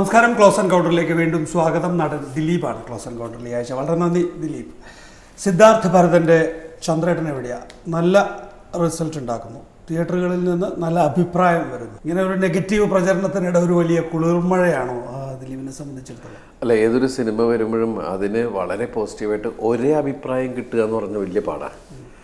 നമസ്കാരം ക്ലോസ് എൻകൗണ്ടറിലേക്ക് വീണ്ടും സ്വാഗതം നടൻ ദിലീപാണ് ക്ലോസ് എൻകൗണ്ടറിൽ ഈ ആഴ്ച വളരെ നന്ദി ദിലീപ് സിദ്ധാർത്ഥ് ഭരതൻ്റെ ചന്ദ്രേട്ടൻ എവിടെയാ നല്ല റിസൾട്ട് ഉണ്ടാക്കുന്നു തിയേറ്ററുകളിൽ നിന്ന് നല്ല അഭിപ്രായം വരുന്നു ഇങ്ങനെ ഒരു നെഗറ്റീവ് പ്രചരണത്തിനിടെ ഒരു വലിയ കുളിർമഴയാണോ ആ, ദിലീപിനെ സംബന്ധിച്ചിടത്തോളം അല്ല ഏതൊരു സിനിമ വരുമ്പോഴും അതിന് വളരെ പോസിറ്റീവായിട്ട് ഒരേ അഭിപ്രായം കിട്ടുക എന്ന് പറഞ്ഞ വലിയ പാടാണ്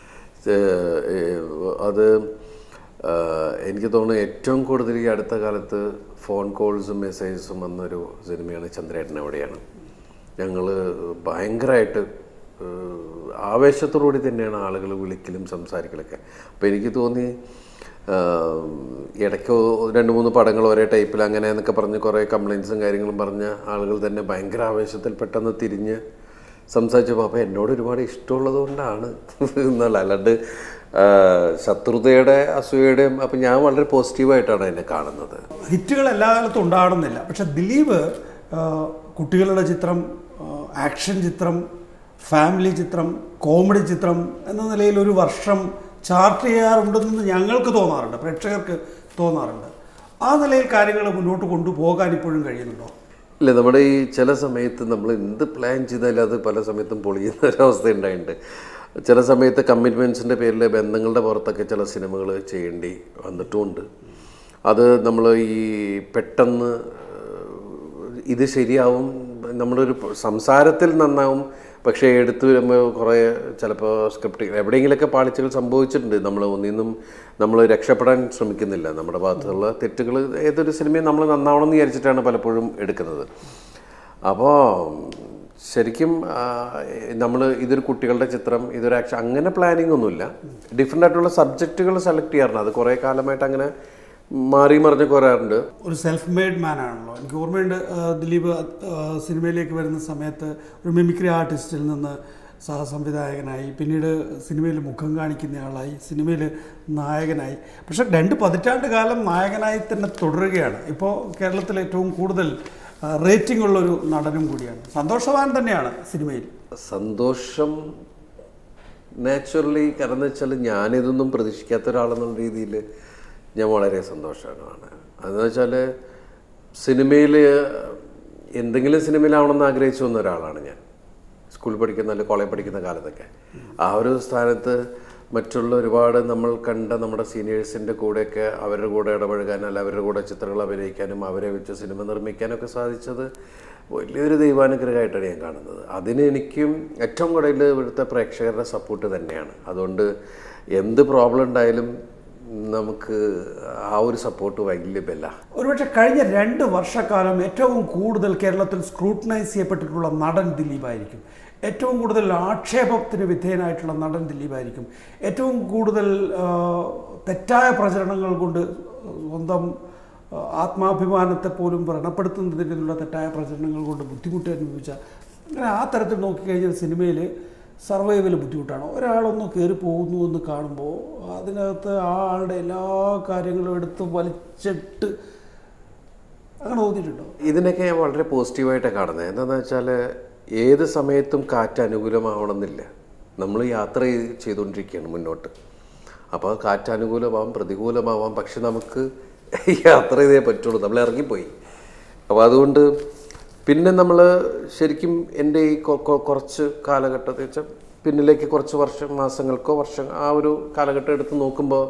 അത് ആ, എനിക്ക് തോന്നുന്നു ഏറ്റവും കൂടുതൽ ഈ അടുത്ത കാലത്ത് ഫോൺ കോൾസും മെസ്സേജസും വന്നൊരു സിനിമയാണ് ചന്ദ്രേട്ടൻ എവിടെയാണ് ഞങ്ങൾ ഭയങ്കരമായിട്ട് ഏഹ്, ആവേശത്തോടുകൂടി തന്നെയാണ് ആളുകൾ വിളിക്കലും സംസാരിക്കലൊക്കെ അപ്പോൾ എനിക്ക് തോന്നി ആഹ്, ഇടയ്ക്ക് രണ്ട് മൂന്ന് പടങ്ങൾ ഒരേ ടൈപ്പിൽ അങ്ങനെ എന്നൊക്കെ പറഞ്ഞ് കുറേ കംപ്ലയിൻസും കാര്യങ്ങളും പറഞ്ഞ ആളുകൾ തന്നെ ഭയങ്കര ആവേശത്തിൽ പെട്ടെന്ന് തിരിഞ്ഞ് സംസാരിച്ചപ്പോൾ അപ്പോൾ എന്നോട് ഒരുപാട് ഇഷ്ടമുള്ളത് കൊണ്ടാണ് എന്നല്ല അല്ലാണ്ട് ആഹ്, ശത്രുതയുടെ അസൂയയുടെയും അപ്പം ഞാൻ വളരെ പോസിറ്റീവായിട്ടാണ് എന്നെ കാണുന്നത് ഹിറ്റുകൾ എല്ലാ കാലത്തും ഉണ്ടാകണമെന്നില്ല പക്ഷെ ദിലീപ് ആ, കുട്ടികളുടെ ചിത്രം ആ, ആക്ഷൻ ചിത്രം ഫാമിലി ചിത്രം കോമഡി ചിത്രം എന്ന നിലയിൽ ഒരു വർഷം ചാർട്ട് ചെയ്യാറുണ്ടെന്ന് ഞങ്ങൾക്ക് തോന്നാറുണ്ട് പ്രേക്ഷകർക്ക് തോന്നാറുണ്ട് ആ നിലയിൽ കാര്യങ്ങൾ മുന്നോട്ട് കൊണ്ടുപോകാൻ ഇപ്പോഴും കഴിയുന്നുണ്ടോ ഇല്ല നമ്മുടെ ഈ ചില സമയത്ത് നമ്മൾ എന്ത് പ്ലാൻ ചെയ്താലും അത് പല സമയത്തും പൊളിയുന്ന ഒരവസ്ഥ ഉണ്ടായിട്ടുണ്ട് ചില സമയത്ത് കമ്മിറ്റ്മെൻറ്റ്സിൻ്റെ പേരിൽ ബന്ധങ്ങളുടെ പുറത്തൊക്കെ ചില സിനിമകൾ ചെയ്യേണ്ടി വന്നിട്ടുമുണ്ട് അത് നമ്മൾ ഈ പെട്ടെന്ന് ഏഹ്, ഇത് ശരിയാവും നമ്മുടെ ഒരു സംസാരത്തിൽ നന്നാവും പക്ഷേ എടുത്തു വരുമ്പോൾ കുറേ ചിലപ്പോൾ സ്ക്രിപ്റ്റ് എവിടെയെങ്കിലുമൊക്കെ പാളിച്ചകൾ സംഭവിച്ചിട്ടുണ്ട് നമ്മൾ ഒന്നിന്നും നമ്മൾ രക്ഷപ്പെടാൻ ശ്രമിക്കുന്നില്ല നമ്മുടെ ഭാഗത്തുള്ള തെറ്റുകൾ ഏതൊരു സിനിമയും നമ്മൾ നന്നാവണം എന്ന് വിചാരിച്ചിട്ടാണ് പലപ്പോഴും എടുക്കുന്നത് അപ്പോൾ ശരിക്കും നമ്മൾ ഇതൊരു കുട്ടികളുടെ ചിത്രം ഇതൊരു ആക്ഷൻ അങ്ങനെ പ്ലാനിങ് ഒന്നുമില്ല ഡിഫറെൻ്റ് ആയിട്ടുള്ള സബ്ജക്റ്റുകൾ സെലക്ട് ചെയ്യാറുണ്ട് അത് കുറേ കാലമായിട്ട് അങ്ങനെ മാറി മറിഞ്ഞ് കുറയാറുണ്ട് ഒരു സെൽഫ് മെയ്ഡ് മാൻ ആണല്ലോ എനിക്ക് ഓർമ്മയുണ്ട് ആ, ദിലീപ് ആ, സിനിമയിലേക്ക് വരുന്ന സമയത്ത് ഒരു മിമിക്രി ആർട്ടിസ്റ്റിൽ നിന്ന് സഹസംവിധായകനായി പിന്നീട് സിനിമയിൽ മുഖം കാണിക്കുന്ന ആളായി സിനിമയിൽ നായകനായി പക്ഷെ രണ്ട് പതിറ്റാണ്ട് കാലം നായകനായി തന്നെ തുടരുകയാണ് ഇപ്പോൾ കേരളത്തിൽ ഏറ്റവും കൂടുതൽ റേറ്റിംഗ് ഉള്ളൊരു നടനും കൂടിയാണ് സന്തോഷവാൻ തന്നെയാണ് സിനിമയിൽ സന്തോഷം നാച്ചുറലി കാരണം എന്ന് വെച്ചാൽ ഞാനിതൊന്നും പ്രതീക്ഷിക്കാത്ത ഒരാളെന്നുള്ള രീതിയിൽ ഞാൻ വളരെ സന്തോഷമാണ് അതെന്ന് വെച്ചാൽ സിനിമയിൽ എന്തെങ്കിലും സിനിമയിലാവണമെന്ന് ആഗ്രഹിച്ചു വന്ന ഒരാളാണ് ഞാൻ സ്കൂളിൽ പഠിക്കുന്ന അല്ലെങ്കിൽ കോളേജ് പഠിക്കുന്ന കാലത്തൊക്കെ ആ ഒരു സ്ഥാനത്ത് മറ്റുള്ള ഒരുപാട് നമ്മൾ കണ്ട നമ്മുടെ സീനിയേഴ്സിൻ്റെ കൂടെയൊക്കെ അവരുടെ കൂടെ ഇടപഴകാൻ അല്ല അവരുടെ കൂടെ ചിത്രങ്ങൾ അഭിനയിക്കാനും അവരെ വെച്ച് സിനിമ നിർമ്മിക്കാനൊക്കെ സാധിച്ചത് വലിയൊരു ദൈവാനുഗ്രഹമായിട്ടാണ് ഞാൻ കാണുന്നത് അതിന് എനിക്കും ഏറ്റവും കൂടുതൽ ഇവിടുത്തെ പ്രേക്ഷകരുടെ സപ്പോർട്ട് തന്നെയാണ് അതുകൊണ്ട് എന്ത് പ്രോബ്ലം ഉണ്ടായാലും നമുക്ക് ആ ഒരു സപ്പോർട്ട് വലിയ ബല ഒരുപക്ഷെ കഴിഞ്ഞ രണ്ട് വർഷക്കാലം ഏറ്റവും കൂടുതൽ കേരളത്തിൽ സ്ക്രൂട്ടനൈസ് ചെയ്യപ്പെട്ടിട്ടുള്ള നടൻ ദിലീപായിരിക്കും ഏറ്റവും കൂടുതൽ ആക്ഷേപത്തിന് വിധേയനായിട്ടുള്ള നടൻ ദിലീപായിരിക്കും ഏറ്റവും കൂടുതൽ ആ, തെറ്റായ പ്രചരണങ്ങൾ കൊണ്ട് സ്വന്തം ആ, ആത്മാഭിമാനത്തെ പോലും വ്രണപ്പെടുത്തുന്നതിനുള്ള തെറ്റായ പ്രചരണങ്ങൾ കൊണ്ട് ബുദ്ധിമുട്ട് അനുഭവിച്ച അങ്ങനെ ആ തരത്തിൽ നോക്കിക്കഴിഞ്ഞാൽ സിനിമയിൽ സർവൈവൽ ബുദ്ധിമുട്ടാണ് ഒരാളൊന്ന് കയറി പോകുന്നു എന്ന് കാണുമ്പോൾ അതിനകത്ത് ആ ആളുടെ എല്ലാ കാര്യങ്ങളും എടുത്ത് വലിച്ചിട്ട് അങ്ങനെ തോന്നിയിട്ടുണ്ടോ ഇതിനൊക്കെ ഞാൻ വളരെ പോസിറ്റീവായിട്ടാണ് കാണുന്നത് എന്താണെന്ന് വെച്ചാൽ ഏത് സമയത്തും കാറ്റ് അനുകൂലമാവണമെന്നില്ല നമ്മൾ യാത്ര ചെയ്ത് ചെയ്തുകൊണ്ടിരിക്കുകയാണ് മുന്നോട്ട് അപ്പോൾ കാറ്റ് അനുകൂലമാവാം പ്രതികൂലമാവാം പക്ഷെ നമുക്ക് യാത്ര ചെയ്തേ പറ്റുള്ളൂ നമ്മൾ ഇറങ്ങിപ്പോയി അപ്പോൾ അതുകൊണ്ട് പിന്നെ നമ്മൾ ശരിക്കും എൻ്റെ ഈ കൊ- കൊ- കുറച്ച് കാലഘട്ടത്തിൽ വെച്ചാൽ പിന്നിലേക്ക് കുറച്ച് വർഷം മാസങ്ങൾക്കോ വർഷം ആ ഒരു കാലഘട്ടം എടുത്ത് നോക്കുമ്പോൾ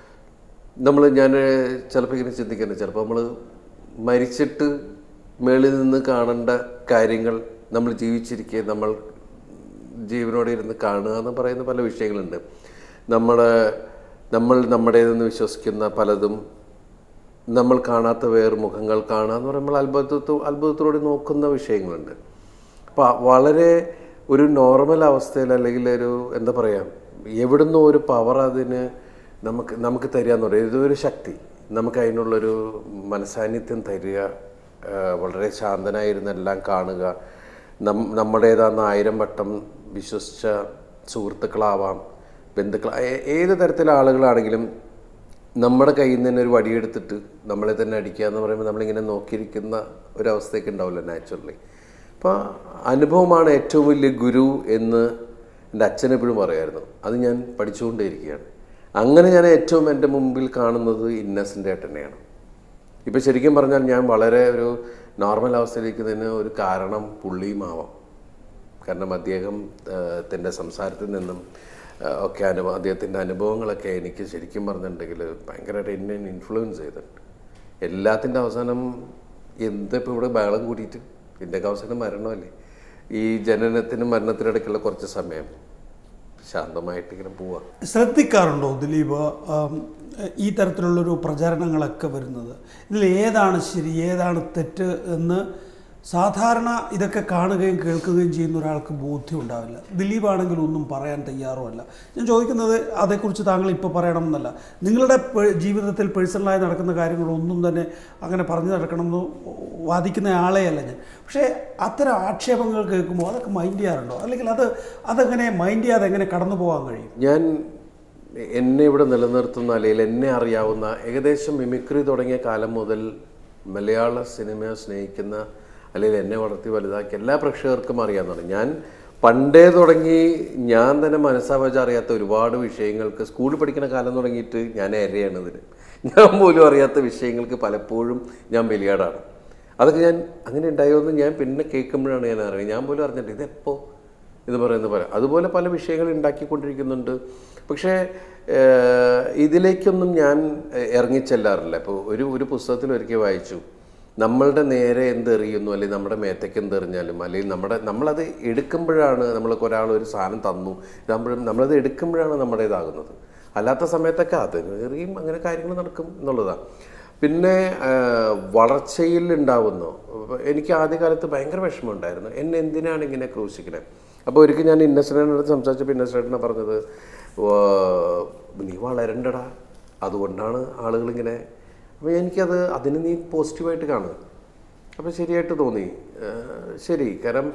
നമ്മൾ ഞാൻ ചിലപ്പോൾ ഇങ്ങനെ ചിന്തിക്കുന്നത് ചിലപ്പോൾ നമ്മൾ മരിച്ചിട്ട് മേളിൽ നിന്ന് കാണേണ്ട കാര്യങ്ങൾ നമ്മൾ ജീവിച്ചിരിക്കെ നമ്മൾ ജീവനോടെ ഇരുന്ന് കാണുക എന്ന് പറയുന്ന പല വിഷയങ്ങളുണ്ട് നമ്മുടെ നമ്മൾ നമ്മുടേതെന്ന് വിശ്വസിക്കുന്ന പലതും നമ്മൾ കാണാത്ത വേറെ മുഖങ്ങൾ കാണുക എന്ന് പറയുമ്പോൾ അത്ഭുതത്വ അത്ഭുതത്തോടെ നോക്കുന്ന വിഷയങ്ങളുണ്ട് അപ്പോൾ വളരെ ഒരു നോർമൽ അവസ്ഥയിൽ അല്ലെങ്കിൽ ഒരു എന്താ പറയുക എവിടുന്നോ ഒരു പവർ അതിന് നമുക്ക് നമുക്ക് തരിക എന്ന് പറയുന്നത് ഇതൊരു ശക്തി നമുക്ക് അതിനുള്ളൊരു മനസാന്നിധ്യം തരിക ആ, വളരെ ശാന്തനായിരുന്ന് എല്ലാം കാണുക നം നമ്മുടേതാന്ന ആയിരം വട്ടം വിശ്വസിച്ച സുഹൃത്തുക്കളാവാം ബന്ധുക്കൾ ഏ- ഏത് തരത്തിലെ ആളുകളാണെങ്കിലും നമ്മുടെ കയ്യിൽ നിന്ന് തന്നെ ഒരു വടിയെടുത്തിട്ട് നമ്മളെ തന്നെ അടിക്കുക എന്ന് പറയുമ്പോൾ നമ്മളിങ്ങനെ നോക്കിയിരിക്കുന്ന ഒരവസ്ഥയൊക്കെ ഉണ്ടാവില്ല നാച്ചുറലി അപ്പോൾ അനുഭവമാണ് ഏറ്റവും വലിയ ഗുരു എന്ന് എൻ്റെ അച്ഛൻ എപ്പോഴും പറയായിരുന്നു അത് ഞാൻ പഠിച്ചുകൊണ്ടേയിരിക്കുകയാണ് അങ്ങനെ ഞാൻ ഏറ്റവും എൻ്റെ മുമ്പിൽ കാണുന്നത് ഇന്നസെൻ്റ് ഏട്ടനെയാണ് ഇപ്പം ശരിക്കും പറഞ്ഞാൽ ഞാൻ വളരെ ഒരു നോർമൽ അവസ്ഥയിലിരിക്കുന്നതിന് ഒരു കാരണം പുള്ളിയുമാവാം കാരണം അദ്ദേഹം തൻ്റെ സംസാരത്തിൽ നിന്നും ആ, ഒക്കെ അനുഭവം അദ്ദേഹത്തിൻ്റെ അനുഭവങ്ങളൊക്കെ എനിക്ക് ശരിക്കും പറഞ്ഞിട്ടുണ്ടെങ്കിൽ ഭയങ്കരമായിട്ട് എന്നെ ഇൻഫ്ലുവൻസ് ചെയ്തിട്ടുണ്ട് എല്ലാത്തിൻ്റെ അവസാനം എന്തിപ്പോൾ ഇവിടെ ബഹളം കൂടിയിട്ട് ഇതിൻ്റെയൊക്കെ അവസാനം മരണമല്ലേ ഈ ജനനത്തിനും മരണത്തിനും ഇടയ്ക്കുള്ള കുറച്ച് സമയം ശാന്തമായിട്ട് ഇങ്ങനെ പോവാം ശ്രദ്ധിക്കാറുണ്ടോ ദിലീപ് ആം, ഈ തരത്തിലുള്ളൊരു പ്രചാരണങ്ങളൊക്കെ വരുന്നത് ഇതിൽ ഏതാണ് ശരി ഏതാണ് തെറ്റ് എന്ന് സാധാരണ ഇതൊക്കെ കാണുകയും കേൾക്കുകയും ചെയ്യുന്ന ഒരാൾക്ക് ബോധ്യം ഉണ്ടാവില്ല ദിലീപ് ആണെങ്കിൽ ഒന്നും പറയാൻ തയ്യാറുമല്ല ഞാൻ ചോദിക്കുന്നത് അതേക്കുറിച്ച് താങ്കൾ ഇപ്പോൾ പറയണമെന്നല്ല നിങ്ങളുടെ പേ- ജീവിതത്തിൽ പേഴ്സണലായി നടക്കുന്ന കാര്യങ്ങളൊന്നും തന്നെ അങ്ങനെ പറഞ്ഞു നടക്കണമെന്ന് വാദിക്കുന്ന ആളെയല്ല ഞാൻ പക്ഷേ അത്തരം ആക്ഷേപങ്ങൾ കേൾക്കുമ്പോൾ അതൊക്കെ മൈൻഡ് ചെയ്യാറുണ്ടോ അല്ലെങ്കിൽ അത് അതെങ്ങനെ മൈൻഡ് ചെയ്യാതെ എങ്ങനെ കടന്നു പോകാൻ കഴിയും ഞാൻ എന്നെ ഇവിടെ നിലനിർത്തുന്ന അല്ലെങ്കിൽ എന്നെ അറിയാവുന്ന ഏകദേശം മിമിക്രി തുടങ്ങിയ കാലം മുതൽ മലയാള സിനിമയെ സ്നേഹിക്കുന്ന അല്ലെങ്കിൽ എന്നെ വളർത്തി വലുതാക്കിയ എല്ലാ പ്രേക്ഷകർക്കും അറിയാവുന്നതാണ് ഞാൻ പണ്ടേ തുടങ്ങി ഞാൻ തന്നെ മനസ്സാവച അറിയാത്ത ഒരുപാട് വിഷയങ്ങൾക്ക് സ്കൂളിൽ പഠിക്കുന്ന കാലം തുടങ്ങിയിട്ട് ഞാൻ എരയാണ് ഇതിന് ഞാൻ പോലും അറിയാത്ത വിഷയങ്ങൾക്ക് പലപ്പോഴും ഞാൻ ബലിയാടാണ് അതൊക്കെ ഞാൻ അങ്ങനെ ഉണ്ടായോ എന്ന് ഞാൻ പിന്നെ കേൾക്കുമ്പോഴാണ് ഞാൻ അറിയുന്നത് ഞാൻ പോലും അറിഞ്ഞിട്ട് ഇതെപ്പോ എന്ന് പറയുന്ന പോലെ അതുപോലെ പല വിഷയങ്ങൾ ഉണ്ടാക്കിക്കൊണ്ടിരിക്കുന്നുണ്ട് പക്ഷേ ഏഹ്, ഇതിലേക്കൊന്നും ഞാൻ ഏഹ്, ഇറങ്ങിച്ചെല്ലാറില്ല ഇപ്പോൾ ഒരു ഒരു പുസ്തകത്തിൽ ഒരിക്കൽ വായിച്ചു നമ്മളുടെ നേരെ എന്തെറിയുന്നു അല്ലെങ്കിൽ നമ്മുടെ മേത്തേക്ക് എന്തെറിഞ്ഞാലും അല്ലെങ്കിൽ നമ്മുടെ നമ്മളത് എടുക്കുമ്പോഴാണ് നമ്മൾക്ക് ഒരാൾ ഒരു സാധനം തന്നു നമ്മൾ നമ്മളത് എടുക്കുമ്പോഴാണ് നമ്മുടേതാകുന്നത് അല്ലാത്ത സമയത്തൊക്കെ അത് എറിയും അങ്ങനെ കാര്യങ്ങൾ നടക്കും എന്നുള്ളതാണ് പിന്നെ ആ, വളർച്ചയിൽ ഉണ്ടാവുന്നു എനിക്ക് ആദ്യകാലത്ത് ഭയങ്കര വിഷമമുണ്ടായിരുന്നു എന്നെ എന്തിനാണ് ഇങ്ങനെ ക്രൂശിക്കണേ അപ്പോൾ ഒരിക്കൽ ഞാൻ ഇന്നസെൻറ്റിനോട് സംസാരിച്ചപ്പോൾ ഇന്നസെൻറ്റിനെ പറഞ്ഞത് "ഓ, നീ വളരണ്ടടാ അതുകൊണ്ടാണ് ആളുകളിങ്ങനെ അപ്പോൾ എനിക്കത് അതിന് നീ പോസിറ്റീവായിട്ട് കാണുക അപ്പോൾ ശരിയായിട്ട് തോന്നി ആ, ശരി കാരണം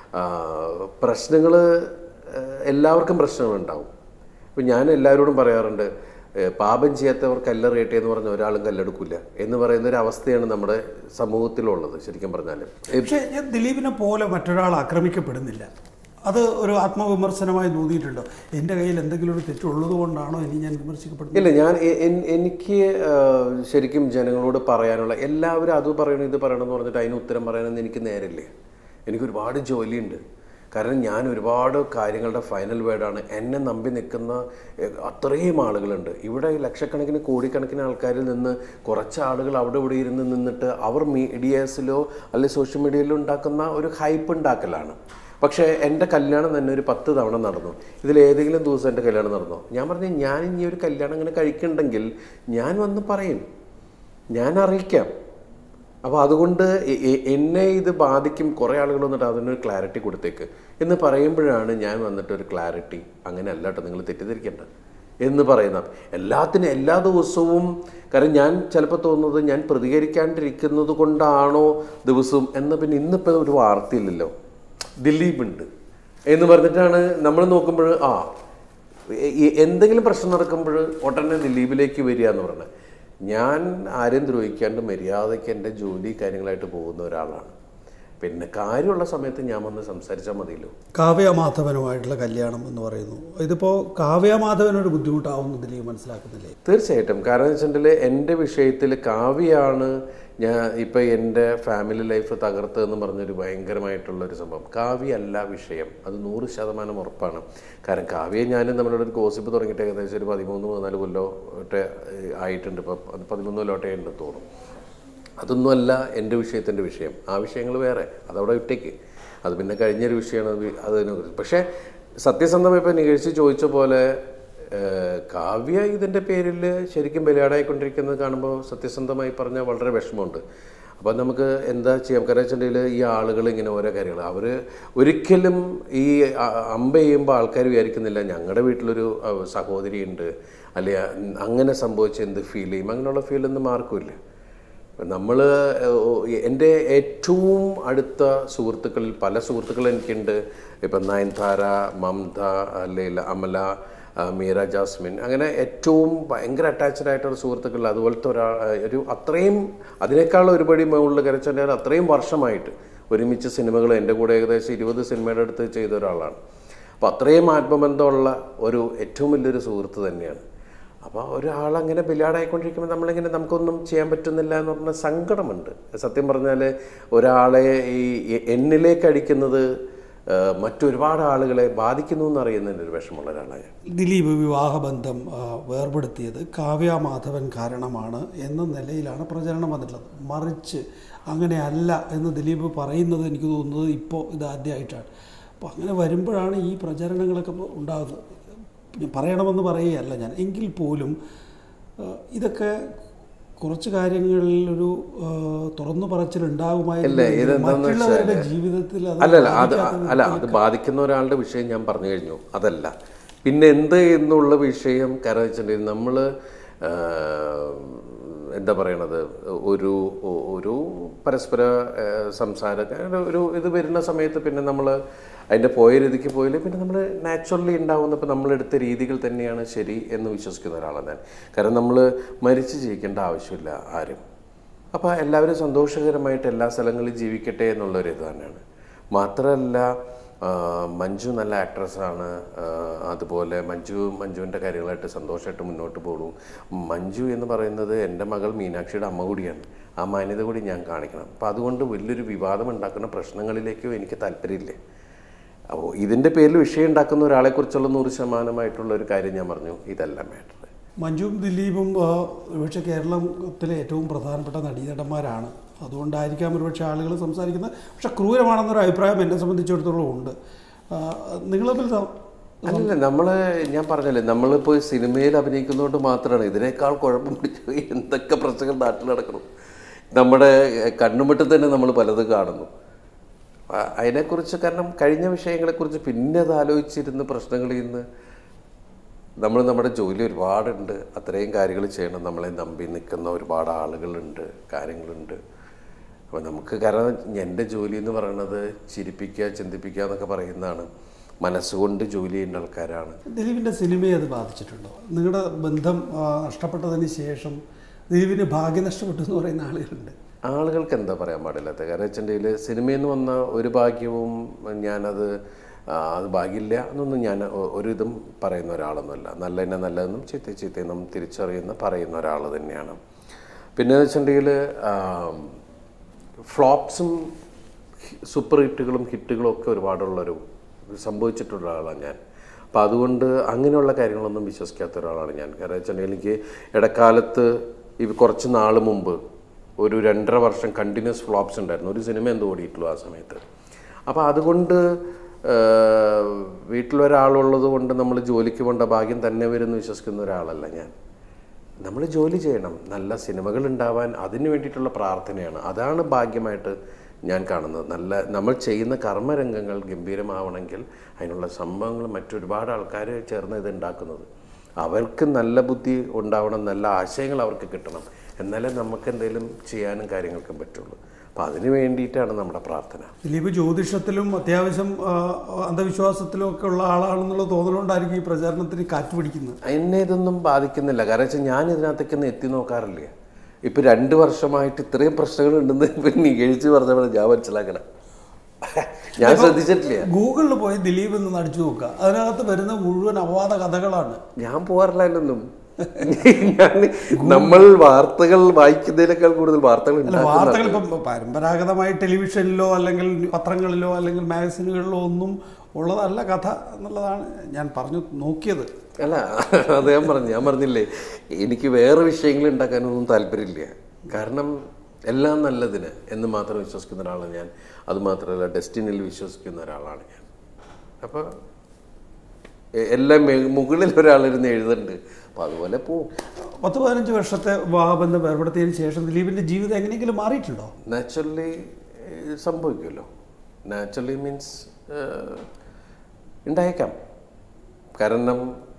പ്രശ്നങ്ങൾ എല്ലാവർക്കും പ്രശ്നങ്ങളുണ്ടാവും ഇപ്പം ഞാൻ എല്ലാവരോടും പറയാറുണ്ട് ഏ, പാപം ചെയ്യാത്തവർ കല്ലെറിയട്ടെ എന്ന് പറഞ്ഞ ഒരാളും കല്ലെടുക്കില്ല എന്ന് പറയുന്ന ഒരു അവസ്ഥയാണ് നമ്മുടെ സമൂഹത്തിലുള്ളത് ശരിക്കും പറഞ്ഞാൽ പക്ഷേ ഞാൻ ദിലീപിനെ പോലെ മറ്റൊരാൾ ആക്രമിക്കപ്പെടുന്നില്ല അത് ഒരു ആത്മവിമർശനമായി തോന്നിയിട്ടുണ്ടോ എൻ്റെ കയ്യിൽ എന്തെങ്കിലും ഒരു തെറ്റുള്ളത് കൊണ്ടാണോ ഇനി ഞാൻ വിമർശിക്കപ്പെടുന്നത് ഇല്ല ഞാൻ എ- എൻ- എനിക്ക് ആ, ശരിക്കും ജനങ്ങളോട് പറയാനുള്ള എല്ലാവരും അത് പറയണം ഇത് പറയണം എന്ന് പറഞ്ഞിട്ട് അതിന് ഉത്തരം പറയാനൊന്നും എനിക്ക് നേരില്ലേ എനിക്ക് ഒരുപാട് ജോലിയുണ്ട് കാരണം ഞാൻ ഒരുപാട് കാര്യങ്ങളുടെ ഫൈനൽ വേർഡാണ് എന്നെ നമ്പി നിൽക്കുന്ന എ, അത്രയും ആളുകളുണ്ട് ഇവിടെ ലക്ഷക്കണക്കിന് കോടിക്കണക്കിന് ആൾക്കാരിൽ നിന്ന് കുറച്ച് ആളുകൾ അവിടെ ഇവിടെ ഇരുന്ന് നിന്നിട്ട് അവർ മീഡിയാസിലോ അല്ലെങ്കിൽ സോഷ്യൽ മീഡിയയിലോ ഉണ്ടാക്കുന്ന ഒരു ഹൈപ്പ് ഉണ്ടാക്കലാണ് പക്ഷേ എൻ്റെ കല്യാണം തന്നെ ഒരു പത്ത് തവണ നടന്നു ഇതിൽ ഏതെങ്കിലും ദിവസം എൻ്റെ കല്യാണം നടന്നോ ഞാൻ പറഞ്ഞു ഞാൻ ഇനി ഒരു കല്യാണം ഇങ്ങനെ കഴിക്കണ്ടെങ്കിൽ ഞാൻ വന്ന് പറയും ഞാൻ അറിയിക്കാം അപ്പോൾ അതുകൊണ്ട് എ- എ- എന്നെ ഇത് ബാധിക്കും കുറേ ആളുകൾ വന്നിട്ട് അതിനൊരു ക്ലാരിറ്റി കൊടുത്തേക്ക് എന്ന് പറയുമ്പോഴാണ് ഞാൻ വന്നിട്ട് ഒരു ക്ലാരിറ്റി അങ്ങനെ അല്ല കേട്ടോ നിങ്ങൾ തെറ്റിദ്ധരിക്കേണ്ട എന്ന് പറയുന്ന എല്ലാത്തിനും എല്ലാ ദിവസവും കാരണം ഞാൻ ചിലപ്പോൾ തോന്നുന്നത് ഞാൻ പ്രതികരിക്കാണ്ടിരിക്കുന്നത് കൊണ്ടാണോ ദിവസവും എന്ന് പിന്നെ ഇന്നിപ്പോൾ ഒരു വാർത്തയില്ലല്ലോ ദിലീപ് ഉണ്ട് എന്ന് പറഞ്ഞിട്ടാണ് നമ്മൾ നോക്കുമ്പോൾ ആ എ- എ- എന്തെങ്കിലും പ്രശ്നം നടക്കുമ്പോൾ ഉടനെ ദിലീപിലേക്ക് വരിക എന്ന് പറഞ്ഞത് ഞാൻ ആരെയും ദ്രോഹിക്കാണ്ട് മര്യാദയ്ക്ക് എൻ്റെ ജോലി കാര്യങ്ങളായിട്ട് പോകുന്ന ഒരാളാണ് പിന്നെ കാര്യമുള്ള സമയത്ത് ഞാൻ വന്ന് സംസാരിച്ചാൽ മതിയല്ലോ കാവ്യ മാധവനുമായിട്ടുള്ള കല്യാണം എന്ന് പറയുന്നു ഇതിപ്പോൾ കാവ്യ മാധവനൊരു ബുദ്ധിമുട്ടാവുന്നു ദിലീപ് മനസ്സിലാക്കുന്നില്ലേ തീർച്ചയായിട്ടും കാരണം വെച്ചിട്ടുണ്ടെങ്കിൽ എൻ്റെ വിഷയത്തിൽ കാവ്യാണ് ഞാൻ ഇപ്പം എൻ്റെ ഫാമിലി ലൈഫ് തകർത്തതെന്ന് പറഞ്ഞൊരു ഭയങ്കരമായിട്ടുള്ള ഒരു സംഭവം കാവ്യ അല്ല വിഷയം അത് നൂറ് ശതമാനം ഉറപ്പാണ് കാരണം കാവ്യ ഞാനും നമ്മളുടെ ഒരു ഗോസിപ്പ് തുടങ്ങിയിട്ട് ഏകദേശം ഒരു പതിമൂന്ന് പതിനാല് കൊല്ലോട്ടെ ആയിട്ടുണ്ട് ഇപ്പം അത് പതിമൂന്ന് കൊല്ലോട്ടെ ഉണ്ട് തോന്നും അതൊന്നുമല്ല എൻ്റെ വിഷയത്തിൻ്റെ വിഷയം ആ വിഷയങ്ങൾ വേറെ അതവിടെ ഇട്ടേക്ക് അത് പിന്നെ കഴിഞ്ഞൊരു വിഷയമാണ് അത് വി- അതിനെക്കുറിച്ച് പക്ഷേ സത്യസന്ധമായി ഇപ്പം നികഴ്ച ചോദിച്ച പോലെ ഏഹ്, കാവ്യ ഇതിൻ്റെ പേരിൽ ശരിക്കും ബലിയാടായിക്കൊണ്ടിരിക്കുന്നത് കാണുമ്പോൾ സത്യസന്ധമായി പറഞ്ഞാൽ വളരെ വിഷമമുണ്ട് അപ്പം നമുക്ക് എന്താ ചെയ്യാം കാരണം വെച്ചിട്ടുണ്ടെങ്കിൽ ഈ ആളുകൾ ഇങ്ങനെ ഓരോ കാര്യങ്ങൾ അവർ ഒരിക്കലും ഈ അ- അമ്പ ചെയ്യുമ്പോൾ ആൾക്കാർ വിചാരിക്കുന്നില്ല ഞങ്ങളുടെ വീട്ടിലൊരു അഹ്, സഹോദരിയുണ്ട് അല്ലെ അങ്ങനെ സംഭവിച്ച എന്ത് ഫീൽ ചെയ്യും അങ്ങനെയുള്ള ഫീലൊന്നും ആർക്കുമില്ല നമ്മൾ എൻ്റെ ഏറ്റവും അടുത്ത സുഹൃത്തുക്കളിൽ പല സുഹൃത്തുക്കൾ എനിക്കുണ്ട് ഇപ്പം നയൻതാര മമത അല്ലെങ്കിൽ അമല ആ, മീര ജാസ്മിൻ അങ്ങനെ ഏറ്റവും ഭയങ്കര അറ്റാച്ച്ഡ് ആയിട്ടുള്ള സുഹൃത്തുക്കൾ അതുപോലത്തെ ഒരാൾ ഒരു അത്രയും അതിനേക്കാൾ ഒരുപടി മുകളിൽ കരച്ചാൽ അത്രയും വർഷമായിട്ട് ഒരുമിച്ച് സിനിമകൾ എൻ്റെ കൂടെ ഏകദേശം ഇരുപത് സിനിമയുടെ അടുത്ത് ചെയ്ത ഒരാളാണ് അപ്പോൾ അത്രയും ആത്മബന്ധമുള്ള ഒരു ഏറ്റവും വലിയൊരു സുഹൃത്ത് തന്നെയാണ് അപ്പോൾ ഒരാളങ്ങനെ ബലിയാടായിക്കൊണ്ടിരിക്കുമ്പോൾ നമ്മളിങ്ങനെ നമുക്കൊന്നും ചെയ്യാൻ പറ്റുന്നില്ല എന്ന് പറഞ്ഞ സങ്കടമുണ്ട് സത്യം പറഞ്ഞാൽ ഒരാളെ ഈ എ- എന്നിലേക്ക് അടിക്കുന്നത് ആ, മറ്റൊരുപാട് ആളുകളെ ബാധിക്കുന്നു എന്നറിയുന്നതിൻ്റെ ഒരു വിഷമമുള്ള ഒരാളാണ് ഞാൻ ദിലീപ് വിവാഹബന്ധം ആ, വേർപെടുത്തിയത് കാവ്യ മാധവൻ കാരണമാണ് എന്ന നിലയിലാണ് പ്രചരണം വന്നിട്ടുള്ളത് മറിച്ച് അങ്ങനെയല്ല എന്ന് ദിലീപ് പറയുന്നത് എനിക്ക് തോന്നുന്നത് ഇപ്പോൾ ഇതാദ്യമായിട്ടാണ് അപ്പോൾ അങ്ങനെ വരുമ്പോഴാണ് ഈ പ്രചരണങ്ങളൊക്കെ ഉണ്ടാകുന്നത് ഞാൻ പറയണമെന്ന് പറയുകയല്ല ഞാൻ എങ്കിൽ പോലും ആ, ഇതൊക്കെ കുറച്ച് കാര്യങ്ങളിൽ ഒരു ആ, തുറന്നു പറച്ചിലുണ്ടാകുമായിരുന്നു ഇല്ല, ഇതെന്താന്ന് മറ്റുള്ളവരുടെ ജീവിതത്തിൽ അത് അല്ലല്ല അത് ബാധിക്കാത്ത അല്ല അത് ബാധിക്കുന്ന ഒരാളുടെ വിഷയം ഞാൻ പറഞ്ഞു കഴിഞ്ഞു അതല്ല പിന്നെ എന്ത് എന്നുള്ള വിഷയം കാരണം വെച്ചിട്ടുണ്ടെങ്കിൽ നമ്മൾ എന്താ പറയണത് ഒരു ഒരു പരസ്പര ആ, സംസാരം അങ്ങനെ ഒരു ഇത് വരുന്ന സമയത്ത് പിന്നെ നമ്മൾ അതിൻ്റെ പോയ രീതിക്ക് പോയില്ല പിന്നെ നമ്മൾ നാച്ചുറലി ഉണ്ടാവുന്ന ഇപ്പം നമ്മളെടുത്ത രീതികൾ തന്നെയാണ് ശരി എന്ന് വിശ്വസിക്കുന്ന ഒരാളാണ് ഞാൻ കാരണം നമ്മൾ മരിച്ച് ജീവിക്കേണ്ട ആവശ്യമില്ല ആരും അപ്പോൾ എല്ലാവരും സന്തോഷകരമായിട്ട് എല്ലാ സ്ഥലങ്ങളിലും ജീവിക്കട്ടെ എന്നുള്ളൊരു ഇത് തന്നെയാണ് മാത്രമല്ല ആ, മഞ്ജു നല്ല ആക്ട്രസ്സാണ് അതുപോലെ മഞ്ജു മഞ്ജുവിൻ്റെ കാര്യങ്ങളായിട്ട് സന്തോഷമായിട്ട് മുന്നോട്ട് പോകുന്നു മഞ്ജു എന്ന് പറയുന്നത് എൻ്റെ മകൾ മീനാക്ഷിയുടെ അമ്മ കൂടിയാണ് ആ മാന്യത കൂടി ഞാൻ കാണിക്കണം അപ്പോൾ അതുകൊണ്ട് വലിയൊരു വിവാദം ഉണ്ടാക്കുന്ന പ്രശ്നങ്ങളിലേക്കും എനിക്ക് താല്പര്യമില്ല അപ്പോൾ ഇതിൻ്റെ പേരിൽ വിഷയം ഉണ്ടാക്കുന്ന ഒരാളെക്കുറിച്ചുള്ള നൂറ് ശതമാനമായിട്ടുള്ള ഒരു കാര്യം ഞാൻ പറഞ്ഞു ഇതല്ല മാറ്റർ മഞ്ജുവും ദിലീപും ആ, ഒരുപക്ഷെ കേരളത്തിലെ ഏറ്റവും പ്രധാനപ്പെട്ട നടീനടന്മാരാണ് അതുകൊണ്ടായിരിക്കാം ഒരുപക്ഷെ ആളുകൾ സംസാരിക്കുന്നത് പക്ഷെ ക്രൂരമാണെന്നൊരു അഭിപ്രായം എന്നെ സംബന്ധിച്ചിടത്തോളം ഉണ്ട് ആ, നിങ്ങൾ തമ്മിൽ ത- അല്ലല്ല നമ്മൾ ഞാൻ പറഞ്ഞല്ലേ നമ്മളിപ്പോൾ സിനിമയിൽ അഭിനയിക്കുന്നതുകൊണ്ട് മാത്രമാണ് ഇതിനേക്കാൾ കുഴപ്പം പിടിച്ച് എന്തൊക്കെ പ്രശ്നങ്ങൾ നാട്ടിൽ നടക്കണം നമ്മുടെ കണ്ണുമുട്ടിൽ തന്നെ നമ്മൾ പലതും കാണുന്നു അപ്പൊ അതിനെക്കുറിച്ച് കാരണം കഴിഞ്ഞ വിഷയങ്ങളെക്കുറിച്ച് പിന്നെ അത് ആലോചിച്ചിരുന്ന് പ്രശ്നങ്ങളിൽ നിന്ന് നമ്മൾ നമ്മുടെ ജോലി ഒരുപാടുണ്ട് അത്രയും കാര്യങ്ങൾ ചെയ്യണം നമ്മളെ നമ്പി നിൽക്കുന്ന ഒരുപാട് ആളുകളുണ്ട് കാര്യങ്ങളുണ്ട് അപ്പോൾ നമുക്ക് കാരണം എൻ്റെ ജോലി എന്ന് പറയുന്നത് ചിരിപ്പിക്കുക ചിന്തിപ്പിക്കുക എന്നൊക്കെ പറയുന്നതാണ് മനസ്സുകൊണ്ട് ജോലി ചെയ്യുന്ന ആൾക്കാരാണ് ദിലീപിൻ്റെ സിനിമയെ അത് ബാധിച്ചിട്ടുണ്ടോ നിങ്ങളുടെ ബന്ധം ആ, നഷ്ടപ്പെട്ടതിന് ശേഷം ദിലീപിന് ഭാഗ്യം നഷ്ടപ്പെട്ടു എന്ന് പറയുന്ന ആളുകളുണ്ട് ആളുകൾക്ക് എന്താ പറയാൻ പാടില്ലാത്ത കാരണം വെച്ചിട്ടുണ്ടെങ്കിൽ സിനിമയിൽ നിന്ന് വന്ന ഒരു ഭാഗ്യവും ഞാനത് ആ, അത് ഭാഗ്യമില്ല എന്നൊന്നും ഞാൻ ഒ- ഒരിതും പറയുന്ന ഒരാളൊന്നുമല്ല നല്ലതിനെ നല്ലതെന്നും ചീത്ത ചീത്തയെന്നും തിരിച്ചറിയുന്ന പറയുന്ന ഒരാൾ തന്നെയാണ് പിന്നെ വെച്ചിട്ടുണ്ടെങ്കിൽ ഫ്ലോപ്സും സൂപ്പർ ഹിറ്റുകളും ഹിറ്റുകളും ഒക്കെ ഒരുപാടുള്ളൊരു സംഭവിച്ചിട്ടുള്ള ആളാണ് ഞാൻ അപ്പം അതുകൊണ്ട് അങ്ങനെയുള്ള കാര്യങ്ങളൊന്നും വിശ്വസിക്കാത്ത ഒരാളാണ് ഞാൻ കാരണം വെച്ചിട്ടുണ്ടെങ്കിൽ എനിക്ക് ഇടക്കാലത്ത് ഈ കുറച്ച് നാൾ മുമ്പ് ഒരു രണ്ടര വർഷം കണ്ടിന്യൂസ് ഫ്ലോപ്സ് ഉണ്ടായിരുന്നു ഒരു സിനിമ എന്തോ ഓടിയിട്ടുള്ളൂ ആ സമയത്ത് അപ്പോൾ അതുകൊണ്ട് ആഹ്, വീട്ടിലൊരാളുള്ളത് കൊണ്ട് നമ്മൾ ജോലിക്ക് പോകേണ്ട ഭാഗ്യം തന്നെ വരുമെന്ന് വിശ്വസിക്കുന്ന ഒരാളല്ല ഞാൻ നമ്മൾ ജോലി ചെയ്യണം നല്ല സിനിമകൾ ഉണ്ടാവാൻ അതിന് വേണ്ടിയിട്ടുള്ള പ്രാർത്ഥനയാണ് അതാണ് ഭാഗ്യമായിട്ട് ഞാൻ കാണുന്നത് നല്ല നമ്മൾ ചെയ്യുന്ന കർമ്മരംഗങ്ങൾ ഗംഭീരമാവണമെങ്കിൽ അതിനുള്ള സംഭവങ്ങൾ മറ്റൊരുപാട് ആൾക്കാർ ചേർന്ന് ഇത് ഉണ്ടാക്കുന്നത് അവർക്ക് നല്ല ബുദ്ധി ഉണ്ടാവണം നല്ല ആശയങ്ങൾ അവർക്ക് കിട്ടണം എന്നാലേ നമുക്ക് എന്തെങ്കിലും ചെയ്യാനും കാര്യങ്ങൾക്കും പറ്റുള്ളൂ അപ്പം അതിന് വേണ്ടിയിട്ടാണ് നമ്മുടെ പ്രാർത്ഥന ദിലീപ് ജ്യോതിഷത്തിലും അത്യാവശ്യം ആ, അന്ധവിശ്വാസത്തിലും ഒക്കെ ഉള്ള ആളാണെന്നുള്ള തോന്നലുകൊണ്ടായിരിക്കും ഈ പ്രചാരണത്തിന് കാറ്റ് പിടിക്കുന്നത് എന്നെ ഇതൊന്നും ബാധിക്കുന്നില്ല കാരണം വെച്ചാൽ ഞാൻ ഇതിനകത്തേക്കൊന്നും എത്തി നോക്കാറില്ല ഇപ്പൊ രണ്ട് വർഷമായിട്ട് ഇത്രയും പ്രശ്നങ്ങൾ ഉണ്ടെന്ന് ഇപ്പൊ നികഴിച്ച് പറഞ്ഞപ്പോൾ ഞാൻ മനസ്സിലാക്കണം ഞാൻ ശ്രദ്ധിച്ചിട്ടില്ല ഗൂഗിളിൽ പോയി ദിലീപ് എന്ന് അടിച്ചു നോക്കുക അതിനകത്ത് വരുന്ന മുഴുവൻ അപവാദ കഥകളാണ് ഞാൻ പോകാറില്ല അതിലൊന്നും ഞാൻ നമ്മൾ വാർത്തകൾ വായിക്കുന്നതിനേക്കാൾ കൂടുതൽ വാർത്തകൾ അല്ല ഉണ്ടാക്കുന്ന വാർത്തകൾ ഇപ്പം പരമ്പരാഗതമായി ടെലിവിഷനിലോ അല്ലെങ്കിൽ പത്രങ്ങളിലോ അല്ലെങ്കിൽ മാഗസിനുകളിലോ ഒന്നും ഉള്ളതല്ല കഥ എന്നുള്ളതാണ് ഞാൻ പറഞ്ഞു നോക്കിയത് അല്ല അത് ഞാൻ പറഞ്ഞു ഞാൻ പറഞ്ഞില്ലേ എനിക്ക് വേറെ വിഷയങ്ങൾ ഉണ്ടാക്കാനൊന്നും താല്പര്യമില്ല കാരണം എല്ലാം നല്ലതിന് എന്ന് മാത്രം വിശ്വസിക്കുന്ന ഒരാളാണ് ഞാൻ അത് മാത്രമല്ല ഡെസ്റ്റിനിൽ വിശ്വസിക്കുന്ന ഒരാളാണ് ഞാൻ അപ്പോൾ എല്ലാം മെ- മുകളിൽ ഒരാളിരുന്ന് എഴുതുന്നുണ്ട് അപ്പോൾ അതുപോലെ പോവും പത്ത് പതിനഞ്ച് വർഷത്തെ വിവാഹബന്ധം ഏർപ്പെടുത്തിയതിന് ശേഷം ദിലീപിൻ്റെ ജീവിതം എങ്ങനെയെങ്കിലും മാറിയിട്ടുണ്ടോ നാച്ചുറലി സംഭവിക്കുമല്ലോ നാച്ചുറലി മീൻസ് ഉണ്ടായേക്കാം കാരണം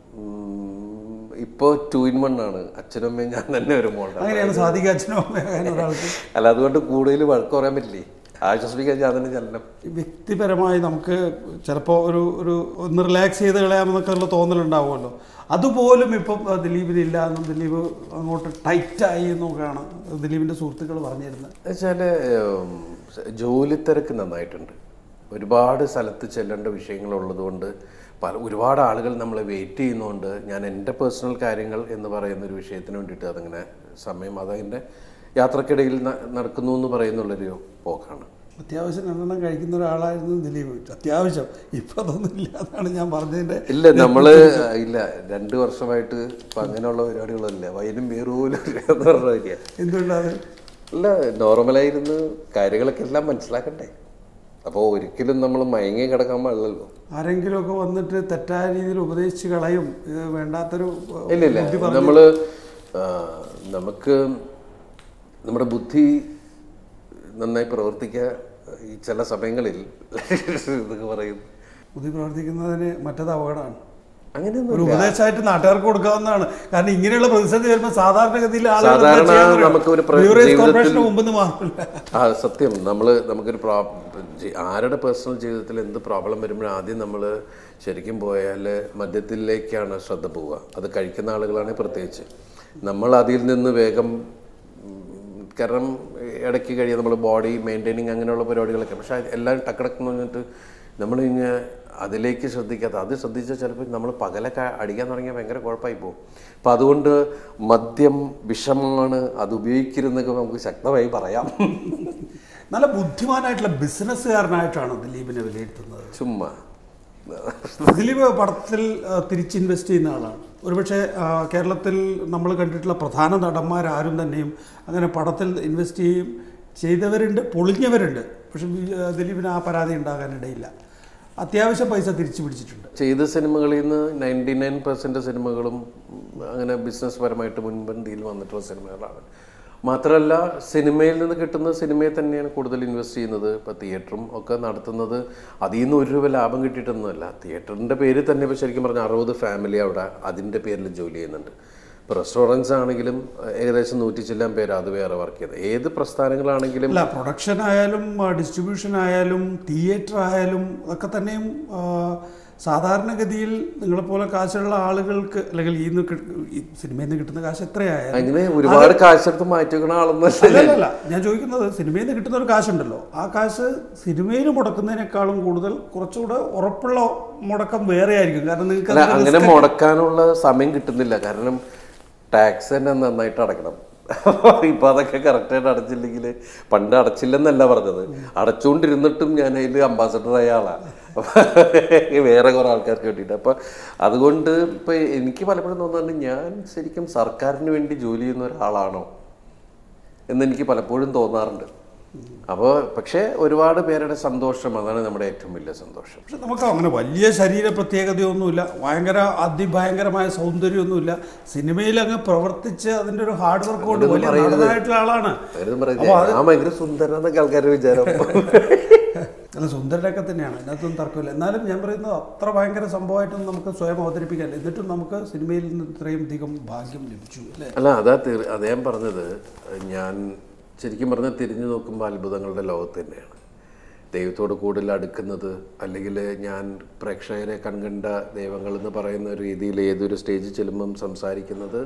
ഇപ്പോൾ ടു ഇൻ വൺ ആണ് അച്ഛനും അമ്മയും ഞാൻ തന്നെ ഒരു മോളുടെ അങ്ങനെയാണ് സാധിക്കുക അച്ഛനും അമ്മയും ഒരാൾക്ക് അല്ല അതുകൊണ്ട് കൂടുതൽ വഴക്ക് പറയാൻ പറ്റില്ലേ ആശ്വസിപ്പിക്കാൻ ഞാൻ തന്നെ ചെല്ലണം വ്യക്തിപരമായി നമുക്ക് ചിലപ്പോൾ ഒരു ഒരു ഒന്ന് റിലാക്സ് ചെയ്ത് കളയാമെന്നൊക്കെ ഉള്ള തോന്നലുണ്ടാവുമല്ലോ അതുപോലും ഇപ്പം അഹ് ദിലീപിനില്ല എന്നും ദിലീപ് അങ്ങോട്ട് ടൈറ്റായി എന്നൊക്കെയാണ് ദിലീപിൻ്റെ സുഹൃത്തുക്കൾ പറഞ്ഞിരുന്നത് എന്നുവെച്ചാൽ ജോലി തിരക്ക് നന്നായിട്ടുണ്ട് ഒരുപാട് സ്ഥലത്ത് ചെല്ലേണ്ട വിഷയങ്ങളുള്ളത് കൊണ്ട് പല ഒരുപാട് ആളുകൾ നമ്മളെ വെയിറ്റ് ചെയ്യുന്നതുകൊണ്ട് ഞാൻ എൻ്റെ പേഴ്സണൽ കാര്യങ്ങൾ എന്ന് പറയുന്ന ഒരു വിഷയത്തിന് വേണ്ടിയിട്ട് അതങ്ങനെ സമയം അതതിൻ്റെ യാത്രക്കിടയിൽ ന- നടക്കുന്നു എന്ന് പറയുന്നുള്ളൊരു പോക്കാണ് അത്യാവശ്യം രണ്ടെണ്ണം കഴിക്കുന്ന ഒരാളായിരുന്നു ദിലീപ് അത്യാവശ്യം ഇപ്പം അതൊന്നും ഇല്ല എന്നാണ് ഞാൻ പറഞ്ഞതിൻ്റെ ഇല്ല നമ്മള് ഇല്ല രണ്ട് വർഷമായിട്ട് ഇപ്പൊ അങ്ങനെയുള്ള പരിപാടികളല്ല വയനും വേറുപോലും എന്ന് പറഞ്ഞ എന്തുകൊണ്ടാണ് അല്ല നോർമലായിരുന്നു കാര്യങ്ങളൊക്കെ എല്ലാം മനസ്സിലാക്കണ്ടേ അപ്പോൾ ഒരിക്കലും നമ്മൾ മയങ്ങി കിടക്കാൻ പാടില്ലല്ലോ ആരെങ്കിലുമൊക്കെ വന്നിട്ട് തെറ്റായ രീതിയിൽ ഉപദേശിച്ച് കളയും ഇത് വേണ്ടാത്തൊരു ഏഹ്, ഇല്ല ഇല്ല ബുദ്ധി പറഞ്ഞു നമ്മള് ആ, നമുക്ക് നമ്മുടെ ബുദ്ധി നന്നായി പ്രവർത്തിക്കുക ഈ ചില സമയങ്ങളിൽ ഇതൊക്കെ പറയും ബുദ്ധി പ്രവർത്തിക്കുന്നതിന് മറ്റത് അപകടമാണ് അങ്ങനെയൊന്നും ഒരു ഉപദേശമായിട്ട് നാട്ടുകാർക്ക് കൊടുക്കാവുന്നതാണ് കാരണം ഇങ്ങനെയുള്ള പ്രതിസന്ധി വരുമ്പോൾ സാധാരണഗതിയിൽ ആളുകൾ എന്താ സാധാരണ ചെയ്യാന്നറിയോ? നമുക്ക് ഒരു പ്ര- ബീവറേജ് ജീവിതത്തിൽ- കോർപ്പറേഷന് മുമ്പ് നിന്ന് മാറില്ല ആ സത്യം നമ്മൾ നമുക്കൊരു പ്രോ ജി- ആരുടെ പേഴ്സണൽ ജീവിതത്തിൽ എന്ത് പ്രോബ്ലം വരുമ്പോഴും ആദ്യം നമ്മൾ ശരിക്കും പോയാൽ മദ്യത്തിലേക്കാണ് ശ്രദ്ധ പോവുക അത് കഴിക്കുന്ന ആളുകളാണെങ്കിൽ പ്രത്യേകിച്ച് നമ്മൾ അതിൽ നിന്ന് വേഗം ഉം, കാരണം ഇടയ്ക്ക് കഴിയുക നമ്മൾ ബോഡി മെയിൻറ്റെയിനിങ് അങ്ങനെയുള്ള പരിപാടികളൊക്കെ പക്ഷേ എല്ലാം ടക്കടക്കെന്ന് പറഞ്ഞിട്ട് നമ്മൾ ഇങ്ങനെ അതിലേക്ക് ശ്രദ്ധിക്കാത്ത അത് ശ്രദ്ധിച്ചാൽ ചിലപ്പോൾ നമ്മൾ പകലൊക്കെ അടിക്കാൻ തുടങ്ങിയാൽ ഭയങ്കര കുഴപ്പമായി പോകും അപ്പം അതുകൊണ്ട് മദ്യം വിഷമാണ് അത് ഉപയോഗിക്കരുതെന്നൊക്കെ നമുക്ക് ശക്തമായി പറയാം നല്ല ബുദ്ധിമാനായിട്ടുള്ള ബിസിനസ്സുകാരനായിട്ടാണ് ദിലീപിനെ വിലയിരുത്തുന്നത് ചുമ്മാ ദിലീപ് പടത്തിൽ ആ, തിരിച്ച് ഇൻവെസ്റ്റ് ചെയ്യുന്ന ആളാണ് ഒരുപക്ഷെ ആ, കേരളത്തിൽ നമ്മൾ കണ്ടിട്ടുള്ള പ്രധാന നടന്മാരാരും തന്നെയും അങ്ങനെ പടത്തിൽ ഇൻവെസ്റ്റ് ചെയ്യും ചെയ്തവരുണ്ട് പൊളിഞ്ഞവരുണ്ട് പക്ഷെ വി- ആ, ദിലീപിന് ആ പരാതി ഉണ്ടാകാനിടയില്ല അത്യാവശ്യം പൈസ തിരിച്ചു പിടിച്ചിട്ടുണ്ട് ചെയ്ത സിനിമകളിൽ നിന്ന് നയൻറ്റി നയൻ പെർസെൻറ്റ് സിനിമകളും ഉം, അങ്ങനെ ബിസിനസ് പരമായിട്ട് മുൻപന്തിയിൽ വന്നിട്ടുള്ള സിനിമകളാണ് മാത്രമല്ല സിനിമയിൽ നിന്ന് കിട്ടുന്ന സിനിമയെ തന്നെയാണ് കൂടുതൽ ഇൻവെസ്റ്റ് ചെയ്യുന്നത് ഇപ്പോൾ തിയേറ്ററും ഒക്കെ നടത്തുന്നത് അതിൽ നിന്ന് ഒരു രൂപ ലാഭം കിട്ടിയിട്ടൊന്നുമല്ല തിയേറ്ററിൻ്റെ പേര് തന്നെ ഇപ്പോൾ ശരിക്കും പറഞ്ഞാൽ അറുപത് ഫാമിലി അവിടെ അതിൻ്റെ പേരിൽ ജോലി ചെയ്യുന്നുണ്ട് ഇപ്പോൾ റെസ്റ്റോറൻറ്റ്സ് ആണെങ്കിലും ഏഹ്, ഏകദേശം നൂറ്റി ചില്ലാൻ പേര് അത് വേറെ വർക്ക് ചെയ്യുന്നത് ഏത് പ്രസ്ഥാനങ്ങളാണെങ്കിലും അല്ല പ്രൊഡക്ഷൻ ആയാലും ഡിസ്ട്രിബ്യൂഷൻ ആയാലും തിയേറ്റർ ആയാലും അതൊക്കെ തന്നെയും ആ, സാധാരണഗതിയിൽ നിങ്ങളെപ്പോലെ കാശുള്ള ആളുകൾക്ക് അല്ലെങ്കിൽ ഈ നിന്ന് കി- ഈ സിനിമയിൽ നിന്ന് കിട്ടുന്ന കാശ് എത്രയായാലും അങ്ങനെ ഒരുപാട് കാശെടുത്ത് മാറ്റി വെക്കണ ആളൊന്നല്ല അല്ലല്ല ഞാൻ ചോദിക്കുന്നത് സിനിമയിൽ നിന്ന് കിട്ടുന്ന ഒരു കാശുണ്ടല്ലോ ആ കാശ് സിനിമയിൽ മുടക്കുന്നതിനേക്കാളും കൂടുതൽ കുറച്ചുകൂടെ ഉറപ്പുള്ള മുടക്കം വേറെ ആയിരിക്കും കാരണം നിങ്ങൾക്ക് അല്ല അതിന് അങ്ങനെ മുടക്കാനുള്ള സമയം കിട്ടുന്നില്ല കാരണം ടാക്സ് തന്നെ നന്നായിട്ട് അടയ്ക്കണം ഇപ്പൊ അതൊക്കെ കറക്റ്റായിട്ട് അടച്ചില്ലെങ്കിൽ പണ്ട് അടച്ചില്ലെന്നല്ല പറഞ്ഞത് അടച്ചുകൊണ്ടിരുന്നിട്ടും ഞാൻ അതിൽ അംബാസഡർ ആയ ആളാണ് വേറെ കുറെ ആൾക്കാർക്ക് വേണ്ടിയിട്ട് അപ്പൊ അതുകൊണ്ട് ഇപ്പൊ എനിക്ക് പലപ്പോഴും തോന്നുന്നുണ്ട് ഞാൻ ശരിക്കും സർക്കാരിന് വേണ്ടി ജോലി ചെയ്യുന്ന ഒരാളാണോ എന്നെനിക്ക് പലപ്പോഴും തോന്നാറുണ്ട് അപ്പോൾ പക്ഷേ ഒരുപാട് പേരുടെ സന്തോഷം അതാണ് നമ്മുടെ ഏറ്റവും വലിയ സന്തോഷം പക്ഷെ നമുക്ക് അങ്ങനെ വലിയ ശരീര പ്രത്യേകതയൊന്നുമില്ല ഭയങ്കര അതിഭയങ്കരമായ സൗന്ദര്യമൊന്നുമില്ല സിനിമയിൽ അങ്ങ് പ്രവർത്തിച്ച് അതിന്റെ ഒരു ഹാർഡ് വർക്ക് കൊണ്ട് വലിയ നടനായിട്ടുള്ള ആളാണ് അവരും പറയുന്നത് ഞാൻ ഭയങ്കര സുന്ദരൻ എന്നൊക്കെ ആൾക്കാരുടെ വിചാരം അല്ല സുന്ദരനൊക്കെ തന്നെയാണ് അതിനകത്തൊന്നും തർക്കമില്ല എന്നാലും ഞാൻ പറയുന്നത് അത്ര ഭയങ്കര സംഭവമായിട്ടൊന്നും നമുക്ക് സ്വയം അവതരിപ്പിക്കാൻ എന്നിട്ടും നമുക്ക് സിനിമയിൽ നിന്ന് ഇത്രയും അധികം ഭാഗ്യം ലഭിച്ചു അല്ലേ അല്ല അതാ തീർ അദ്ദേഹം പറഞ്ഞത് ഞാൻ ശരിക്കും പറഞ്ഞാൽ തിരിഞ്ഞു നോക്കുമ്പോൾ അത്ഭുതങ്ങളുടെ ലോകത്ത് തന്നെയാണ് ദൈവത്തോട് കൂടുതൽ അടുക്കുന്നത് അല്ലെങ്കിൽ ഞാൻ പ്രേക്ഷകരെ കൺകണ്ട ദൈവങ്ങൾ എന്ന് പറയുന്ന ഒരു രീതിയിൽ ഏതൊരു സ്റ്റേജിൽ ചെല്ലുമ്പം സംസാരിക്കുന്നത്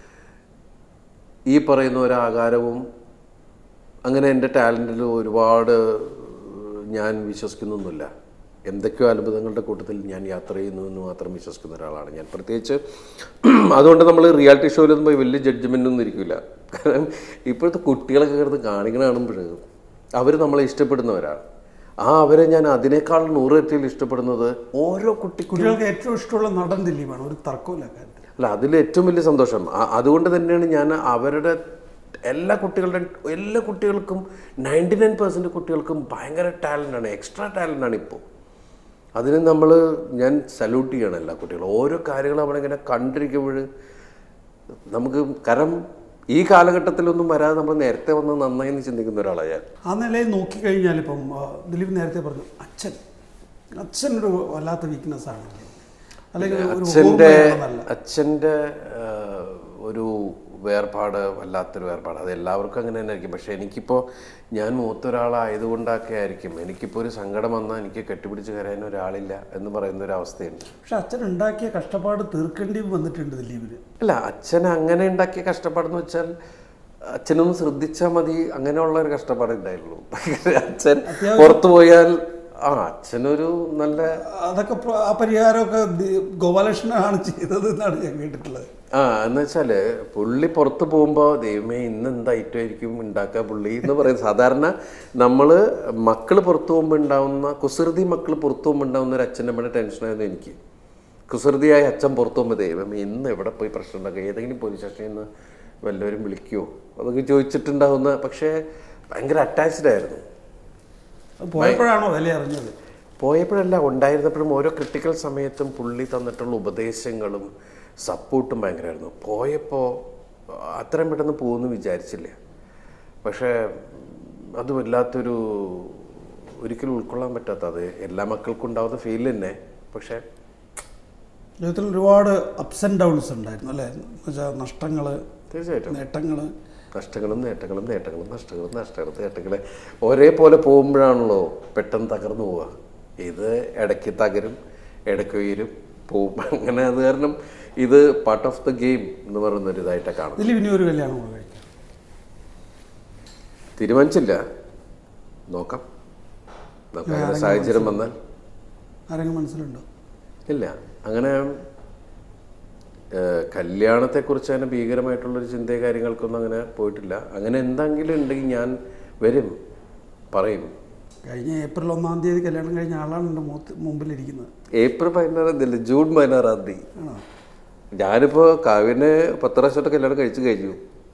ഈ പറയുന്ന ഒരു ആകാരവും അങ്ങനെ എൻ്റെ ടാലൻറ്റിൽ ഒരുപാട് ഞാൻ വിശ്വസിക്കുന്നൊന്നുമില്ല എന്തൊക്കെയോ അത്ഭുതങ്ങളുടെ കൂട്ടത്തിൽ ഞാൻ യാത്ര ചെയ്യുന്നു എന്ന് മാത്രം വിശ്വസിക്കുന്ന ഒരാളാണ് ഞാൻ പ്രത്യേകിച്ച് അതുകൊണ്ട് നമ്മൾ റിയാലിറ്റി ഷോയിലൊന്നും പോയി വലിയ ജഡ്ജ്മെൻ്റ് ഒന്നും ഇരിക്കില്ല കാരണം ഇപ്പോഴത്തെ കുട്ടികളൊക്കെ കിടന്ന് കാണിക്കണ കാണുമ്പോൾ അവർ നമ്മളെ ഇഷ്ടപ്പെടുന്നവരാണ് ആ അവരെ ഞാൻ അതിനേക്കാൾ നൂറിരട്ടിയിൽ ഇഷ്ടപ്പെടുന്നത് ഓരോ കുട്ടി കുട്ടികൾക്ക് ഏറ്റവും ഇഷ്ടമുള്ള നടൻ ദിലീപാണ് ഒരു തർക്കമില്ല കാര്യത്തിൽ അല്ല അതിൽ ഏറ്റവും വലിയ സന്തോഷം ആ- അതുകൊണ്ട് തന്നെയാണ് ഞാൻ അവരുടെ എല്ലാ കുട്ടികളുടെ എല്ലാ കുട്ടികൾക്കും നയൻറ്റി നയൻ പെർസെൻറ്റ് കുട്ടികൾക്കും ഭയങ്കര ടാലൻ്റാണ് എക്സ്ട്രാ ടാലൻ്റാണ് ഇപ്പോൾ അതിന് നമ്മൾ ഞാൻ സല്യൂട്ട് ചെയ്യണം എല്ലാ കുട്ടികളും ഓരോ കാര്യങ്ങളും നമ്മളിങ്ങനെ കണ്ടിരിക്കുമ്പോൾ നമുക്ക് കാരണം ഈ കാലഘട്ടത്തിലൊന്നും വരാതെ നമ്മൾ നേരത്തെ വന്ന് നന്നായി എന്ന് ചിന്തിക്കുന്ന ഒരാളാണ് ഞാൻ ആ നിലയിൽ നോക്കിക്കഴിഞ്ഞാൽ ഇപ്പം ആ, ദിലീപ് നേരത്തെ പറഞ്ഞു അച്ഛൻ അച്ഛനൊരു വല്ലാത്ത വീക്ക്നെസ് ആണ് അല്ലെങ്കിൽ ഒരു അച്ഛൻ്റെ ഓർമ്മയാണെന്നല്ല. അച്ഛൻ്റെ ആ, ഒരു വേർപാട് വല്ലാത്തൊരു വേർപാട് അത് എല്ലാവർക്കും അങ്ങനെ തന്നെ ആയിരിക്കും പക്ഷേ എനിക്കിപ്പോൾ ഞാൻ മൂത്തൊരാളായതുകൊണ്ടൊക്കെ ആയിരിക്കും എനിക്കിപ്പോൾ ഒരു സങ്കടം വന്നാൽ എനിക്ക് കെട്ടിപ്പിടിച്ച് കരയാൻ ഒരാളില്ല എന്ന് പറയുന്ന ഒരു അവസ്ഥയുണ്ട് പക്ഷെ അച്ഛൻ ഉണ്ടാക്കിയ കഷ്ടപ്പാട് തീർക്കേണ്ടി വന്നിട്ടുണ്ട് ദിലീപിന് അല്ല അച്ഛൻ അങ്ങനെ ഉണ്ടാക്കിയ കഷ്ടപ്പാടെന്ന് വെച്ചാൽ അച്ഛനൊന്ന് ശ്രദ്ധിച്ചാൽ മതി അങ്ങനെയുള്ള ഒരു കഷ്ടപ്പാട് ഉണ്ടായുള്ളൂ അച്ഛൻ പുറത്തു പോയാൽ ആ അച്ഛനൊരു നല്ല അതൊക്കെ പ്ര- ആ പരിഹാരമൊക്കെ ദി- ഗോപാലകൃഷ്ണനാണ് ചെയ്തത് എന്നാണ് ഞാൻ കേട്ടിട്ടുള്ളത് ആ എന്ന് വെച്ചാല് പുള്ളി പുറത്ത് പോകുമ്പോൾ ദൈവമേ ഇന്ന് എന്ത് ഐറ്റം ആയിരിക്കും ഉണ്ടാക്കുക പുള്ളി എന്ന് പറയും സാധാരണ നമ്മൾ മക്കൾ പുറത്തു പോകുമ്പോൾ ഉണ്ടാവുന്ന കുസൃതി മക്കൾ പുറത്തു പോകുമ്പോൾ ഉണ്ടാവുന്ന ഒരു അച്ഛൻ്റെ അമ്മയുടെ ടെൻഷനായിരുന്നു എനിക്ക് കുസൃതിയായ അച്ഛൻ പുറത്തു പോകുമ്പോൾ ദൈവമേ ഇന്ന് എവിടെ പോയി പ്രശ്നം ഉണ്ടാക്കുക ഏതെങ്കിലും പോലീസ് സ്റ്റേഷനിൽ നിന്ന് വല്ലവരും വിളിക്കുമോ അതൊക്കെ ചോദിച്ചിട്ടുണ്ടാവുന്ന പക്ഷേ ഭയങ്കര അറ്റാച്ച്ഡ് ആയിരുന്നു അത് പോയപ്പോഴാണോ വില അറിഞ്ഞത് പോയപ്പോഴല്ല ഉണ്ടായിരുന്നപ്പോഴും ഓരോ ക്രിട്ടിക്കൽ സമയത്തും പുള്ളി തന്നിട്ടുള്ള ഉപദേശങ്ങളും സപ്പോർട്ടും ഭയങ്കരമായിരുന്നു പോയപ്പോൾ അത്രയും പെട്ടെന്ന് പോകുമെന്ന് വിചാരിച്ചില്ല പക്ഷേ അത് വല്ലാത്തൊരു ഒരിക്കലും ഉൾക്കൊള്ളാൻ പറ്റാത്ത അത് എല്ലാ മക്കൾക്കും ഉണ്ടാവുന്ന ഫീൽ തന്നെ പക്ഷേ ജീവിതത്തിൽ ഒരുപാട് അപ്സ് ആൻഡ് ഡൗൺസ് ഉണ്ടായിരുന്നു അല്ലേ എന്നുവെച്ചാൽ നഷ്ടങ്ങൾ തീർച്ചയായിട്ടും നേട്ടങ്ങൾ നഷ്ടങ്ങളും നേട്ടങ്ങളും നേട്ടങ്ങളും നഷ്ടങ്ങളും നഷ്ടങ്ങളും നേട്ടങ്ങളും ഒരേപോലെ പോകുമ്പോഴാണല്ലോ പെട്ടെന്ന് തകർന്നു പോവുക ഇത് ഇടയ്ക്ക് തകരും ഇടയ്ക്ക് ഉയരും പോവും അങ്ങനെ അത് കാരണം ഇത് പാർട്ട് ഓഫ് ദ ഗെയിം എന്ന് പറയുന്ന ഒരു ഇതായിട്ടാണ് കാണുന്നത് ഇതിൽ ഇനി ഒരു കല്യാണം കൂടെ കഴിക്കാം തീരുമാനിച്ചില്ല നോക്കാം നമുക്ക് അങ്ങനെ സാഹചര്യം വന്നാൽ ആരെങ്കിലും മനസ്സിലുണ്ടോ ഇല്ല അങ്ങനെ ഏഹ്, കല്യാണത്തെക്കുറിച്ച് അങ്ങനെ ഭീകരമായിട്ടുള്ളൊരു ചിന്തയും കാര്യങ്ങൾക്കൊന്നും അങ്ങനെ പോയിട്ടില്ല അങ്ങനെ എന്തെങ്കിലും ഉണ്ടെങ്കിൽ ഞാൻ വരും പറയും കഴിഞ്ഞ ഏപ്രിൽ ഒന്നാം തീയതി കല്യാണം കഴിഞ്ഞ ആളാണ് എൻ്റെ മുഖത്ത് മുമ്പിലിരിക്കുന്നത് ഏപ്രിൽ പതിനാറാം തീയതി ജൂൺ പതിനാറാം തീയതി ആണോ ഞാനിപ്പോൾ കാവ്യനെ പത്ത് പ്രാവശ്യമായിട്ട് കല്യാണം കഴിച്ചു കഴിഞ്ഞു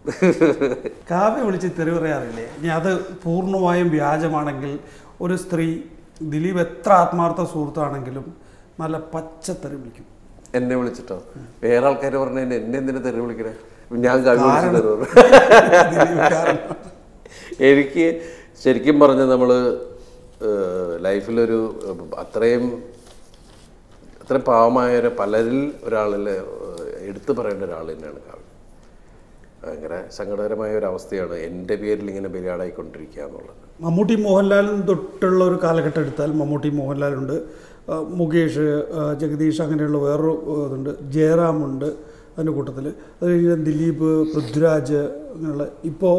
കാവ്യ വിളിച്ച് തെറി പറയാറില്ലേ ഇനി അത് പൂർണ്ണമായും വ്യാജമാണെങ്കിൽ ഒരു സ്ത്രീ ദിലീപ് എത്ര ആത്മാർത്ഥ സുഹൃത്താണെങ്കിലും നല്ല പച്ചത്തെറി വിളിക്കും എന്നെ വിളിച്ചിട്ടോ വേറെ ആൾക്കാർ പറഞ്ഞ എന്നെ എന്തിനു തെറി വിളിക്കണേ ഞാൻ കാവ്യ വിളിച്ചു തെറി പറഞ്ഞു. ദിലീപ് കാരണം എനിക്ക് ശരിക്കും പറഞ്ഞ നമ്മൾ ലൈഫിലൊരു ഏഹ്, അത്രയും അത്രയും പാവമായ ഒരു പലരിൽ ഒരാളിൽ ഏഹ്, എടുത്തു പറയേണ്ട ഒരാൾ തന്നെയാണ് കാവ്യ ഭയങ്കര സങ്കടകരമായ ഒരു അവസ്ഥയാണ് എൻ്റെ പേരിൽ ഇങ്ങനെ ബലിയാടായിക്കൊണ്ടിരിക്കുക എന്നുള്ളത് മമ്മൂട്ടി മോഹൻലാലും തൊട്ടുള്ള ഒരു കാലഘട്ടം എടുത്താൽ മമ്മൂട്ടി മോഹൻലാലുണ്ട് ആ, മുകേഷ് ആ, ജഗദീഷ് അങ്ങനെയുള്ള വേറൊരു ആ, ഇതുണ്ട് ജയറാമുണ്ട് അതിൻ്റെ കൂട്ടത്തിൽ അത് കഴിഞ്ഞാൽ ദിലീപ് പൃഥ്വിരാജ് അങ്ങനെയുള്ള ഇപ്പോൾ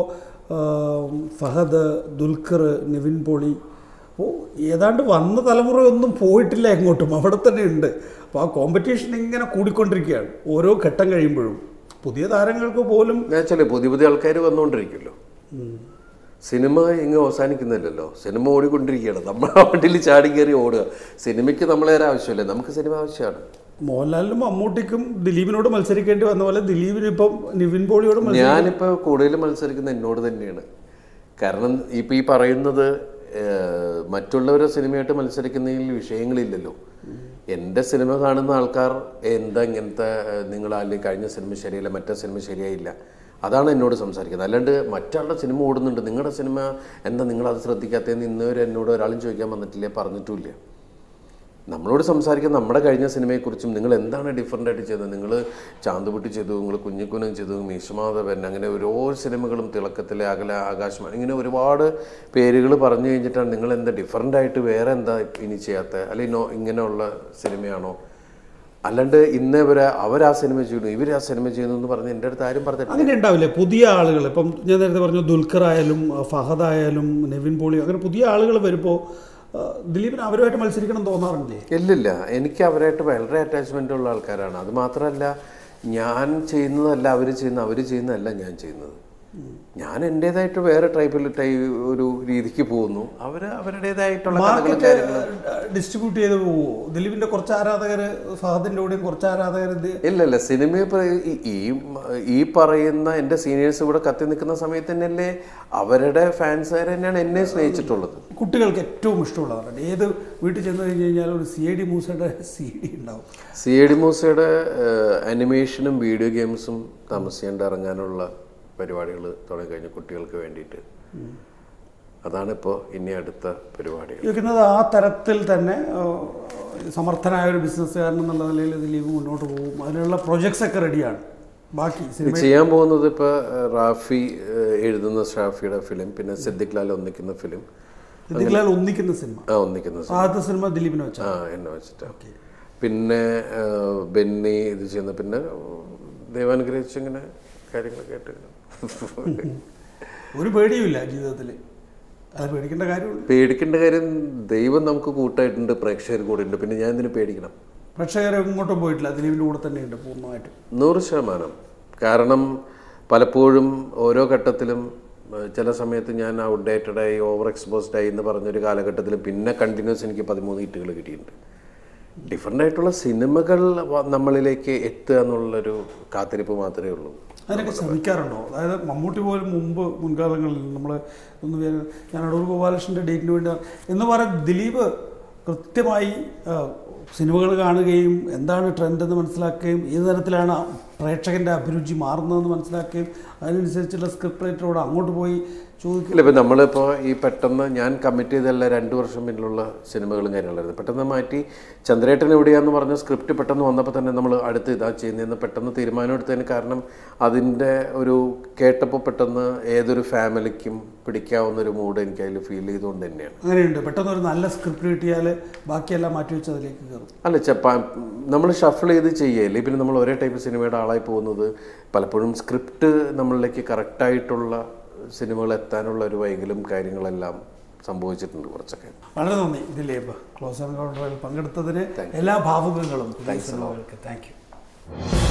ഫഹദ് ദുൽഖർ നിവിൻ പോളി അപ്പോൾ ഏതാണ്ട് വന്ന തലമുറയൊന്നും പോയിട്ടില്ല എങ്ങോട്ടും അവിടെ തന്നെ ഉണ്ട് അപ്പോൾ ആ കോമ്പറ്റീഷൻ ഇങ്ങനെ കൂടിക്കൊണ്ടിരിക്കുകയാണ് ഓരോ ഘട്ടം കഴിയുമ്പോഴും പുതിയ താരങ്ങൾക്ക് പോലും ഞാൻ വെച്ചാൽ പുതിയ പുതിയ ആൾക്കാർ വന്നുകൊണ്ടിരിക്കുമല്ലോ സിനിമ ഇങ്ങ് അവസാനിക്കുന്നില്ലല്ലോ സിനിമ ഓടിക്കൊണ്ടിരിക്കുകയാണ് നമ്മൾ ആ വണ്ടിയിൽ ചാടി കയറി ഓടുക സിനിമയ്ക്ക് നമ്മളെ ഒരു ആവശ്യമില്ല നമുക്ക് സിനിമ ആവശ്യമാണ് മോഹൻലാലിനും മമ്മൂട്ടിക്കും ദിലീപിനോട് മത്സരിക്കേണ്ടി വന്ന പോലെ ദിലീപിന് ഇപ്പം നിവിൻ പോളിയോട് മത്സരി- ഞാനിപ്പോൾ കൂടുതൽ മത്സരിക്കുന്ന എന്നോട് തന്നെയാണ് കാരണം ഇപ്പം ഈ പറയുന്നത് ഏഹ്, മറ്റുള്ളവരെ സിനിമയായിട്ട് മത്സരിക്കുന്നതിൽ വിഷയങ്ങളില്ലല്ലോ എൻ്റെ സിനിമ കാണുന്ന ആൾക്കാർ എന്താ ഇങ്ങനത്തെ ഏഹ്, നിങ്ങൾ അല്ലെങ്കിൽ കഴിഞ്ഞ സിനിമ ശരിയല്ല മറ്റേ സിനിമ ശരിയായില്ല അതാണ് എന്നോട് സംസാരിക്കുന്നത് അല്ലാണ്ട് മറ്റാളുടെ സിനിമ ഓടുന്നുണ്ട് നിങ്ങളുടെ സിനിമ എന്താ നിങ്ങളത് ശ്രദ്ധിക്കാത്തതെന്ന് ഇന്നുവരെ എന്നോട് ഒരാളും ചോദിക്കാൻ വന്നിട്ടില്ല പറഞ്ഞിട്ടുമില്ല നമ്മളോട് സംസാരിക്കാൻ നമ്മുടെ കഴിഞ്ഞ സിനിമയെക്കുറിച്ചും നിങ്ങൾ എന്താണ് ഡിഫറൻ്റ് ആയിട്ട് ചെയ്തത് നിങ്ങൾ ചാന്തുപുട്ടി ചെയ്തു നിങ്ങൾ കുഞ്ഞിക്കുനം ചെയ്തു മീശമാധവൻ അങ്ങനെ ഓരോ സിനിമകളും തിളക്കത്തിലെ അകല ആകാശമാണ് ഇങ്ങനെ ഒരുപാട് പേരുകൾ പറഞ്ഞു കഴിഞ്ഞിട്ടാണ് നിങ്ങൾ എന്താ ഡിഫറൻ്റ് ആയിട്ട് വേറെ എന്താ ഇനി ചെയ്യാത്ത അല്ലെങ്കിൽ നോ ഇങ്ങനെയുള്ള സിനിമയാണോ അല്ലാണ്ട് ഇന്നേ വരെ അവർ ആ സിനിമ ചെയ്യുന്നു ഇവർ ആ സിനിമ ചെയ്യുന്നു എന്ന് പറഞ്ഞ് എൻ്റെ അടുത്ത് ആരും പറഞ്ഞിട്ടില്ല അങ്ങനെ ഉണ്ടാവില്ലേ പുതിയ ആളുകൾ ഇപ്പം ഞാൻ നേരത്തെ പറഞ്ഞു ദുൽഖർ ആയാലും ഫഹദ് ആയാലും നിവിൻ പോളി അങ്ങനെ പുതിയ ആളുകൾ വരുമ്പോൾ ദിലീപിന് അവരുമായിട്ട് മത്സരിക്കണം തോന്നാറില്ലേ ഇല്ലില്ല എനിക്ക് അവരായിട്ട് വളരെ അറ്റാച്ച്മെൻ്റ് ഉള്ള ആൾക്കാരാണ് അത് മാത്രമല്ല ഞാൻ ചെയ്യുന്നതല്ല അവർ ചെയ്യുന്ന അവർ ചെയ്യുന്നതല്ല ഞാൻ ചെയ്യുന്നത് ഞാൻ എൻ്റേതായിട്ട് വേറെ ടൈപ്പിൽ ടൈ ഒരു രീതിക്ക് പോകുന്നു അവർ അവരുടേതായിട്ടുള്ള കഥകളും മാർക്കറ്റ് കാര്യങ്ങളും ഡിസ്ട്രിബ്യൂട്ട് ചെയ്ത് പോവോ ദിലീപിന്റെ കുറച്ച് ആരാധകർ ഫഹദിന്റെ കൂടെയും കുറച്ച് ആരാധകർ ഇല്ല ഇല്ല സിനിമ ഇപ്പൊ ഈ- ഈ ഈ പറയുന്ന എൻ്റെ സീനിയേഴ്സ് ഇവിടെ കത്തി നിൽക്കുന്ന സമയത്ത് തന്നെയല്ലേ അവരുടെ ഫാൻസുകാർ തന്നെയാണ് എന്നെ സ്നേഹിച്ചിട്ടുള്ളത് കുട്ടികൾക്ക് ഏറ്റവും ഇഷ്ടമുള്ളതാണ് ഏത് വീട്ടിൽ ചെന്ന് കഴിഞ്ഞ് കഴിഞ്ഞാൽ ഒരു സി ഐ ഡി മൂസയുടെ സി ഡി ഉണ്ടാവും സി എ ഡി മൂസയുടെ അനിമേഷനും വീഡിയോ ഗെയിംസും താമസിയാണ്ട് ഇറങ്ങാനുള്ള പരിപാടികൾ തുടങ്ങിക്കഴിഞ്ഞ കുട്ടികൾക്ക് വേണ്ടിയിട്ട് അതാണിപ്പോൾ ഇനി അടുത്ത പരിപാടികൾ ചോദിക്കുന്നത് ആ തരത്തിൽ തന്നെ ആ, സമർത്ഥനായ ഒരു ബിസിനസ്സുകാരൻ എന്നുള്ള നിലയിൽ ദിലീപ് മുന്നോട്ട് പോകും അതിനുള്ള പ്രൊജക്ട്സ് ഒക്കെ റെഡിയാണ് ബാക്കി സിനിമ ചെയ്യാൻ പോകുന്നത് ഇപ്പോൾ റാഫി ഏഹ്, എഴുതുന്ന ഷാഫിയുടെ ഫിലിം പിന്നെ സിദ്ദിഖ് ലാൽ ഒന്നിക്കുന്ന ഫിലിം ഇതിലാൽ ഒന്നിക്കുന്ന സിനിമ ആ ഒന്നിക്കുന്ന സിനിമ ആദ്യത്തെ സിനിമ ദിലീപിനെ വെച്ചാൽ ആ എന്നെ വെച്ചിട്ടാണ് പിന്നെ ഏഹ്, ബെന്നി ഇത് ചെയ്യുന്ന പിന്നെ ദൈവാനുഗ്രഹിച്ച് ഇങ്ങനെ കാര്യങ്ങളൊക്കെ ആയിട്ട് ഒരു പേടിയുമില്ല ജീവിതത്തിൽ അത് പേടിക്കേണ്ട കാര്യമുണ്ട് പേടിക്കേണ്ട കാര്യം ദൈവം നമുക്ക് കൂട്ടായിട്ടുണ്ട് പ്രേക്ഷകർ കൂടെ ഉണ്ട് പിന്നെ ഞാൻ ഇതിന് പേടിക്കണം പ്രേക്ഷകർ എങ്ങോട്ടും പോയിട്ടില്ല ദിലീപിൻ്റെ കൂടെ തന്നെയുണ്ട് പൂർണ്ണമായിട്ടും നൂറ് ശതമാനം കാരണം പലപ്പോഴും ഓരോ ഘട്ടത്തിലും ഏഹ്, ചില സമയത്ത് ഞാൻ ഔട്ട്ഡേറ്റഡ് ആയി ഓവർ എക്സ്പോസ്ഡ് ആയി എന്ന് പറഞ്ഞൊരു കാലഘട്ടത്തിൽ പിന്നെ കണ്ടിന്യൂസ് എനിക്ക് പതിമൂന്ന് ഹിറ്റുകൾ കിട്ടിയിട്ടുണ്ട് ഡിഫറെൻ്റ് ആയിട്ടുള്ള സിനിമകൾ വ- നമ്മളിലേക്ക് എത്തുക എന്നുള്ളൊരു കാത്തിരിപ്പ് മാത്രമേ ഉള്ളൂ അതിനൊക്കെ ശ്രമിക്കാറുണ്ടോ അതായത് മമ്മൂട്ടി പോലും മുമ്പ് മുൻകാലങ്ങളിൽ നമ്മൾ ഒന്ന് പേര് ഞാൻ അടൂർ ഗോപാലകൃഷ്ണൻ്റെ ഡേറ്റിന് വേണ്ടി എന്ന് പറഞ്ഞ ദിലീപ് കൃത്യമായി ആ, സിനിമകൾ കാണുകയും എന്താണ് ട്രെൻഡ് എന്ന് മനസ്സിലാക്കുകയും ഏത് തരത്തിലാണ് പ്രേക്ഷകൻ്റെ അഭിരുചി മാറുന്നതെന്ന് മനസ്സിലാക്കുകയും അതിനനുസരിച്ചുള്ള സ്ക്രിപ്റ്റ് റൈറ്ററോട് അങ്ങോട്ട് പോയി ചോദിക്കുക ഇല്ല ഇപ്പം നമ്മളിപ്പോൾ ഈ പെട്ടെന്ന് ഞാൻ കമ്മിറ്റ് ചെയ്തല്ല രണ്ട് വർഷം പിന്നിലുള്ള സിനിമകളും കാര്യങ്ങളായിരുന്നു പെട്ടെന്ന് മാറ്റി ചന്ദ്രേട്ടൻ എവിടെയാന്ന് പറഞ്ഞ സ്ക്രിപ്റ്റ് പെട്ടെന്ന് വന്നപ്പോൾ തന്നെ നമ്മൾ അടുത്ത് ഇതാ ചെയ്യുന്നതെന്ന് പെട്ടെന്ന് തീരുമാനം എടുത്തതിന് കാരണം അതിൻ്റെ ഒരു കേട്ടപ്പോൾ പെട്ടെന്ന് ഏതൊരു ഫാമിലിക്കും പിടിക്കാവുന്ന ഒരു മൂഡ് എനിക്ക് അതിൽ ഫീൽ ചെയ്തുകൊണ്ട് തന്നെയാണ് അങ്ങനെയുണ്ട് പെട്ടെന്ന് ഒരു നല്ല സ്ക്രിപ്റ്റ് കിട്ടിയാൽ ബാക്കിയെല്ലാം മാറ്റി വെച്ച് അതിലേക്ക് കയറും അല്ല ചപ്പ നമ്മൾ ഷഫിൾ ചെയ്ത് ചെയ്യല്ലേ പിന്നെ നമ്മൾ ഒരേ ടൈപ്പ് സിനിമയുടെ ആളായി പോകുന്നത് പലപ്പോഴും സ്ക്രിപ്റ്റ് നമ്മളിലേക്ക് കറക്റ്റായിട്ടുള്ള സിനിമകൾ എത്താനുള്ള ഒരു വൈകലും കാര്യങ്ങളെല്ലാം സംഭവിച്ചിട്ടുണ്ട് കുറച്ചൊക്കെ വളരെ നന്ദി ദിലീപ് ക്ലോസ് ആൻഡ് കൗണ്ടറിൽ പങ്കെടുത്തതിന് എല്ലാ ഭാവുകങ്ങളും താങ്ക് യു